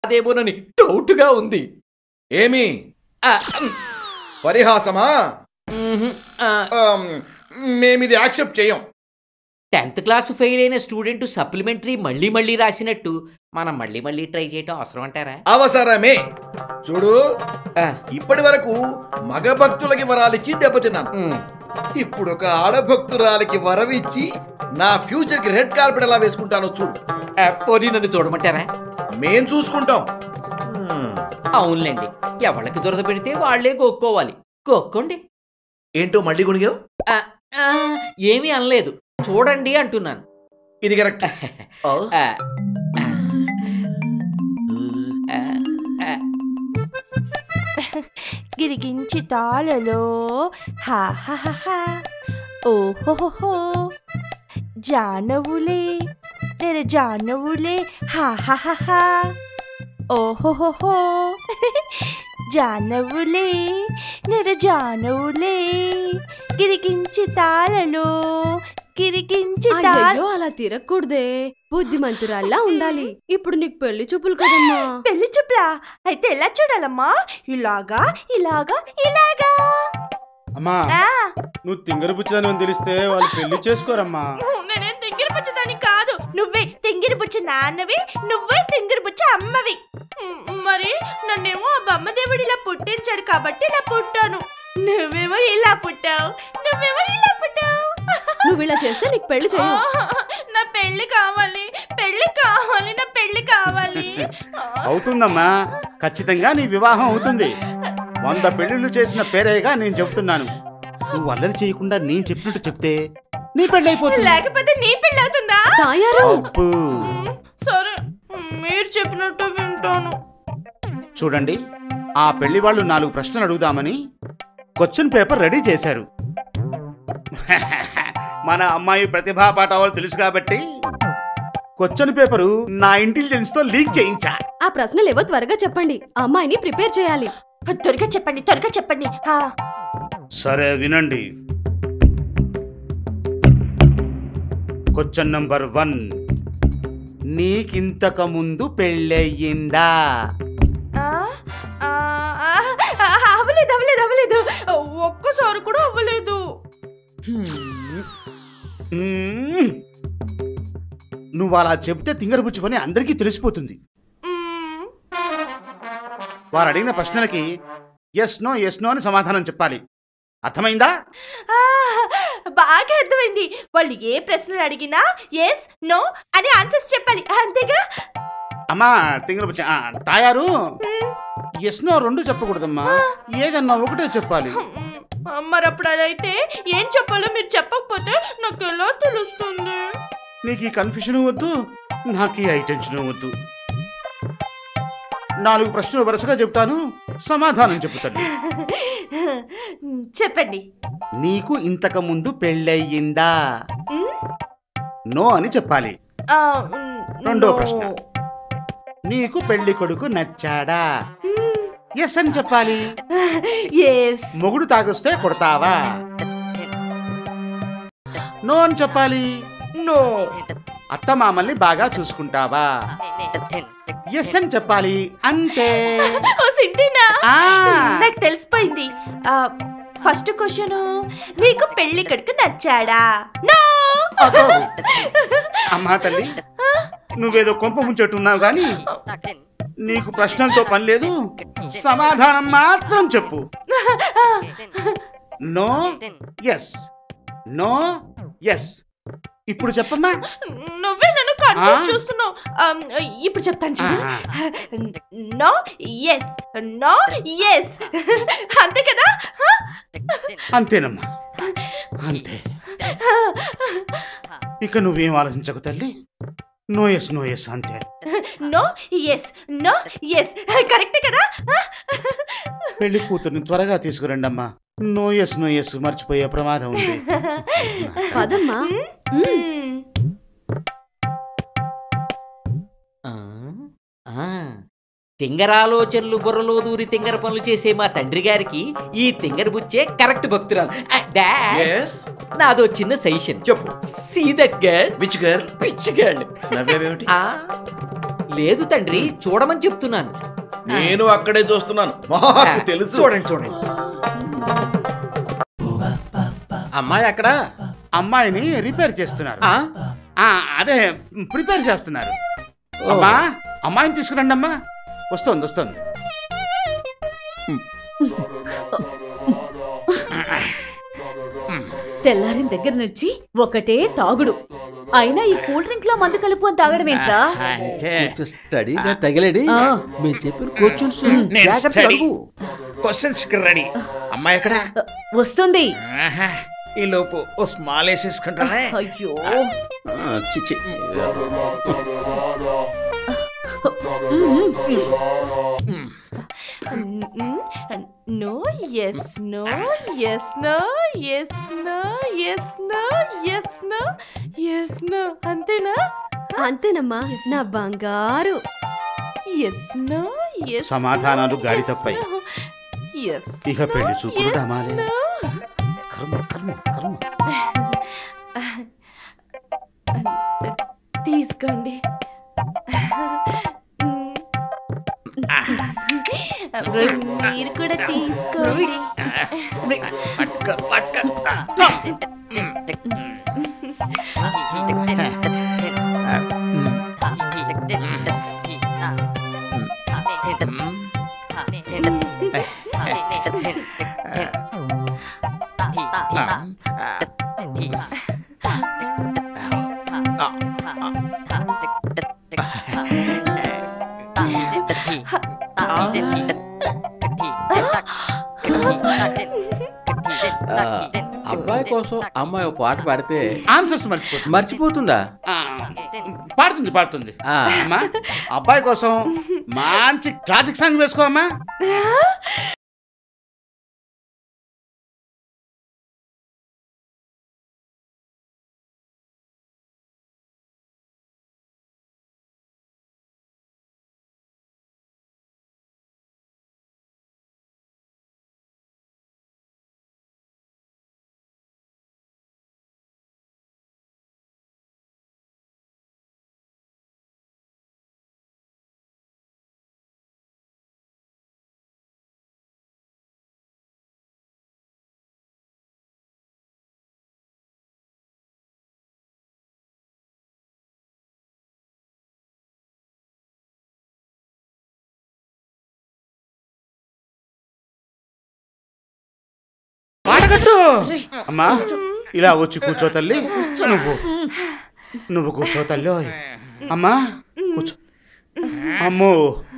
అదేమోనని డౌట్గా ఉంది ఏమి ఆ, పరిహాసమా మ్మ్, ఆ, ఆమ్, మేమిది యాక్సెప్ట్ చేయం టెన్త్ క్లాస్ ఫెయిల్ అయిన స్టూడెంట్ సప్లిమెంటరీ మళ్ళీ మళ్ళీ రాసినట్టు మనం మళ్ళీ మళ్ళీ ట్రై చేయటం అవసరం అంటారా అవసరమే చూడు ఆ, ఇప్పటి వరకు మగ భక్తులకి వరాలిచ్చి దెబ్బతిన్నాను మ్మ్. ఇప్పుడు ఒక ఆడభక్తురాలికి వరం ఇచ్చి నా ఫ్యూచర్ కి రెడ్ కార్పెట్ ఎలా వేసుకుంటానో చూడు ఆ, పోనీ నన్ను చూడమంటారా మేం చూసుకుంటాం హ్మ్. అవునులేండి ఎవరికి దురద పెడితే వాళ్లే గొక్కోవాలి గొక్కోండి ఏంటో మళ్ళీ గుణిగావు ఆ, ఆ, ఏమీ అనలేదు చూడండి అంటున్నాను ఇది కరెక్ట్ ఆ, ఆ, ఆ, ఆ. గిరిగించి తాళలో హా హా హా హా ఓహోహో జానవులే నెర జానవులే హా హా హా హా ఓహోహో జానవులే నెర జానవులే గిరిగించి తాళలో గిరిగించి తాళ అయ్యో అలా తిరగకూడదే బుద్ధిమంతురాల్లా ఉండాలి ఇప్పుడు నీకు పెళ్లి చూపులు కదమ్మా పెళ్లి చూపులా అయితే ఎలా చూడాలమ్మా ఇలాగా ఇలాగా ఇలాగా అమ్మా ఆ, నువ్వు తింగర బుచ్చదని అని తెలిస్తే వాళ్ళు పెళ్లి చేసుకోరమ్మా నేనేం తింగిరి బుచ్చదాని కాదు నువ్వే తింగిరి బుచ్చ నాన్నవి నువ్వే తింగిరి బుచ్చ అమ్మవి మ్, మరి నన్నేమో ఆ బొమ్మదేవుడు ఇలా పుట్టించాడు కాబట్టి ఇలా పుట్టాను నువ్వేమో ఇలా పుట్టావు నువ్వేమో ఇలా పుట్టావు నువ్వు ఇలా చేస్తే నీకు పెళ్లి చేయు నా పెళ్లి కావాలి పెళ్లి కావాలి నా పెళ్లి కావాలి అవుతుందమ్మా ఖచ్చితంగా నీ వివాహం అవుతుంది వంద పెళ్లిళ్ళు చేసిన పేరేగా నేను చెబుతున్నాను నువ్వు అల్లరి చేయకుండా నేను చెప్పినట్టు చెప్తే నీ పెళ్లి అయిపోతుంది లేకపోతే నీ పెళ్లి అవుతుందా తాయారు అబ్బో. మ్, సరే మీరు చెప్పినట్టు వింటాను చూడండి ఆ పెళ్లి వాళ్ళు నాలుగు ప్రశ్నలు అడుగుదామని క్వశ్చన్ పేపర్ రెడీ చేశారు మన అమ్మాయి ప్రతిభా పాఠాలు తెలుసు కాబట్టి క్వశ్చన్ పేపరు నా ఇంటెలిజెన్స్ తో లీక్ చేయించా ఆ ప్రశ్నలు ఏవో త్వరగా చెప్పండి ఆ అమ్మాయిని ప్రిపేర్ చేయాలి త్వరగా చెప్పండి త్వరగా చెప్పండి ఆ, సరే వినండి క్వశ్చన్ నంబర్ వన్ నీకింతకు ముందు పెళ్ళయ్యిందా ఆ, ఆ, ఆ, ఆ, అవ్వలేదు అవ్వలేదు అవ్వలేదు ఒక్కసారి కూడా అవ్వలేదు మ్మ్. నువ్వు అలా చెప్తే తింగరబుచ్చి పని అందరికీ తెలిసిపోతుంది మ్, వారు అడిగిన ప్రశ్నలకి ఎస్ నో ఎస్ నో అని సమాధానం చెప్పాలి అర్థమైందా ఆ, బాగా అర్థమైంది వాళ్ళు ఏ ప్రశ్నలు అడిగినా ఎస్ నో అని ఆన్సర్స్ చెప్పాలి అంతేగా అమ్మా తింగరబుచ్చి ఆ, తాయారు మ్, ఎస్ నో రెండు చెప్పకూడదమ్మా ఏదన్నా ఒకటే చెప్పాలి మ్, మరి అప్పుడు అదైతే ఏం చెప్పాలో మీరు చెప్పకపోతే నాకు ఎలా తెలుస్తుంది నీకు ఈ కన్ఫ్యూషన్ వద్దు నాకు ఈ ఐటెన్షన్ వద్దు నాలుగు ప్రశ్నలు వరుసగా చెప్తాను సమాధానం చెప్తాను చెప్పండి నీకు ఇంతకు ముందు పెళ్ళయ్యిందా మ్, నో అని చెప్పాలి ఆ, మ్, రెండో no. ప్రశ్న. నీకు పెళ్లి కొడుకు నచ్చాడా ఎస్ అని చెప్పాలి ఎస్ మొగుడు తాగొస్తే కొడతావా నో అని చెప్పాలి నో అత్త మామల్ని బాగా చూసుకుంటావా ఎస్ అని చెప్పాలి అంతే ఓ సింతేనా ఆ. నాకు తెలిసిపోయింది ఫస్ట్ క్వశ్చన్ నీకు పెళ్లి కొడుకు నచ్చాడా నో అదో. అమ్మా తల్లి నువ్వేదో కొంప ముంచెట్టున్నావు గాని నీకు ప్రశ్నలతో పని లేదు సమాధానం మాత్రం చెప్పు నో ఎస్ నో ఎస్ ఇప్పుడు చెప్పమ్మా నువ్వే నన్ను కన్ఫ్యూజ్ ఆ? చూస్తున్నావు ఆమ్, ఇప్పుడు చెప్తాను చూడు ఆ. నో ఎస్ నో ఎస్ అంతే కదా హ? అంతేనమ్మా అంతే ఇక నువ్వేం ఆలోచించకు తల్లి నో ఎస్ నో ఎస్ అంతే no yes no yes correct కదా హ? పెళ్లి కూతుర్ని త్వరగా తీసుకురండి అమ్మా నో ఎస్ నో ఎస్ మర్చిపోయే ప్రమాదం ఉంది పదమ్మా మ్మ్. ఆ, ఆ, తింగరాలోచనలు బుర్రలో దూరి తింగర పనులు చేసే మా తండ్రి గారికి ఈ తింగర బుచ్చే కరెక్ట్ భక్తురాలు ఆ, డాడ్, ఎస్ నాదో చిన్న సజెషన్ చెప్పు see that girl which girl pitch girl నవ్వేమేమిటి లేదు తండ్రి చూడమని చెప్తున్నాను నేను అక్కడే చూస్తున్నాను మాకు తెలుసు చూడండి చూడండి అమ్మాయి అక్కడ అమ్మాయిని రిపేర్ చేస్తున్నారు ఆ? ఆ, అదే ప్రిపేర్ చేస్తున్నారు అమ్మా అమ్మాయిని తీసుకురండి అమ్మా వస్తుంది వస్తుంది తెల్లారిన దగ్గర నుంచి ఒకటే తాగుడు అయినా ఈ కూల్ డ్రింక్ లో మందు కలుపుకొని తాగడం ఎంత అంటే కొంచెం స్టడీగా తగిలేడి ఆ. మేము చెప్పిన కూర్చొని నేను జాగ్రత్త స్టడీ. అడుగు. క్వశ్చన్స్ కి రెడీ అమ్మాయి ఎక్కడ వస్తుంది ఆహా, ఈ లోపు ఓ స్మాల్ వేసేసుకుంటానే అయ్యో ఆ, చి, చి. No yes no yes no yes no yes no yes no yes no అంతేనా అంతేనమ్మా నా బంగారు ఎస్ నో ఎస్ సమాధానాలు గాడి తప్పాయి. ఎస్ ఇక పెళ్లి చూపులు డమాలే కర్మ కర్మ కర్మ తీసుకోండి మీరు కూడా తీసుకోండి ఆ, అబ్బాయి కోసం అమ్మాయి ఒక పాట పాడితే ఆన్సర్స్ మర్చిపోతుంది మర్చిపోతుందా ఆ, పాడుతుంది పాడుతుంది ఆ. అమ్మా అబ్బాయి కోసం మంచి క్లాసిక్ సాంగ్ వేసుకో అమ్మా పాడగట్టు అమ్మా ఇలా వచ్చి కూర్చో తల్లి నువ్వు నువ్వు కూర్చో తల్లి ఓయ్. అమ్మా కూర్చో అమ్మో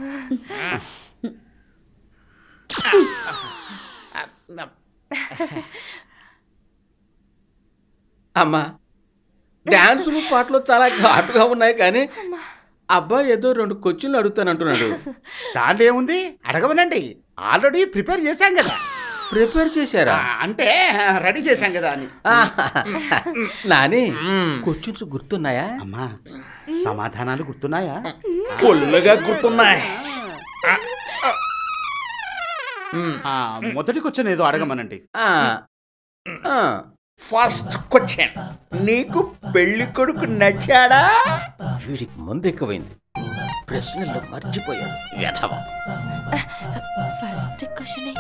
అమ్మా డాన్సులు పాటలు చాలా ఘాటుగా ఉన్నాయి కానీ అబ్బాయి ఏదో రెండు కొచ్చులు అడుగుతానంటున్నాడు దాంట్లో ఏముంది అడగమనండి ఆల్రెడీ ప్రిపేర్ చేశాం కదా ప్రిపేర్ చేశారా ఆ, అంటే రెడీ చేశాం కదా అని ఆ, నాని కొచ్చున్స్ గుర్తున్నాయా అమ్మా సమాధానాలు గుర్తున్నాయా ఫుల్గా గుర్తున్నాయి ఆ, మొదటి క్వశ్చన్ ఏదో అడగమనండి ఆ, ఆ, ఫస్ట్ క్వశ్చన్ నీకు పెళ్లి కొడుకు నచ్చాడా వీడికి ముందు ఎక్కువైంది ప్రశ్నల్లో మర్చిపోయాడు వ్యధవ first question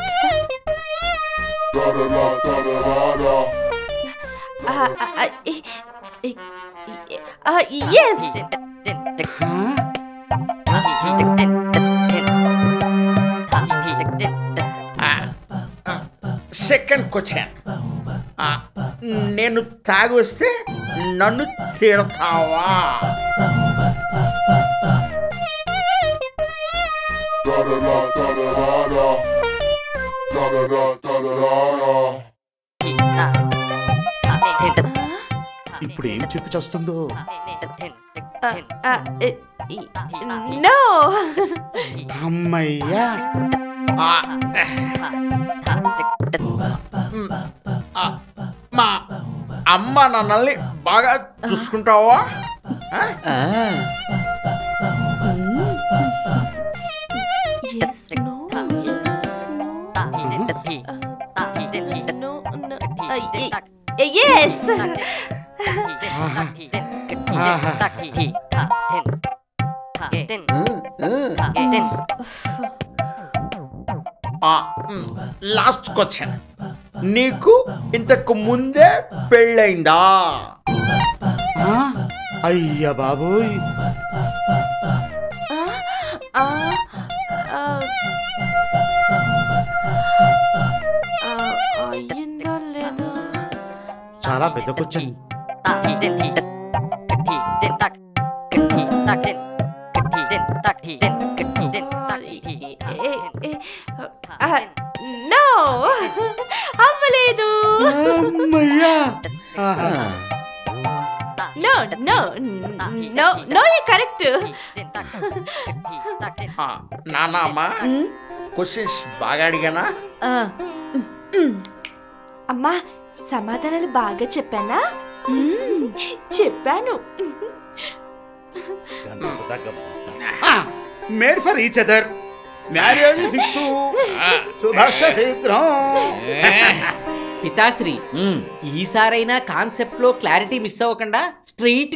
yes second question నేను తాగి వస్తే నన్ను తిడతావా ఇప్పుడు ఏం చెప్పి చేస్తుందో నో అమ్మయ్యా ఆ, ఆ, మా అమ్మ నన్నల్ని బాగా చూసుకుంటావా ఆ? ఆ, yes no yes no no yes ఆ, లాస్ట్ క్వశ్చన్ నీకు ఇంతకు ముందే పెళ్ళైందా ఆ? అయ్య బాబోయ్ ఆ, ఆ, ఆ, అయ్యిందా లేదా చాలా పెద్ద క్వశ్చన్ నో అవ్వలేదు అమ్మయ్యా ఆహా. No no no no correct నానా అమ్మా ఉమ్, క్వశ్చన్స్ బాగా అడిగానా ఆ, అమ్మా సమాధానాలు బాగా చెప్పానా ఉమ్. చెప్పాను made for each other marriage fix శుభస్య శీఘ్రం పితాశ్రీ ఈసారైనా కాన్సెప్ట్ లో క్లారిటీ మిస్ అవ్వకుండా స్ట్రైట్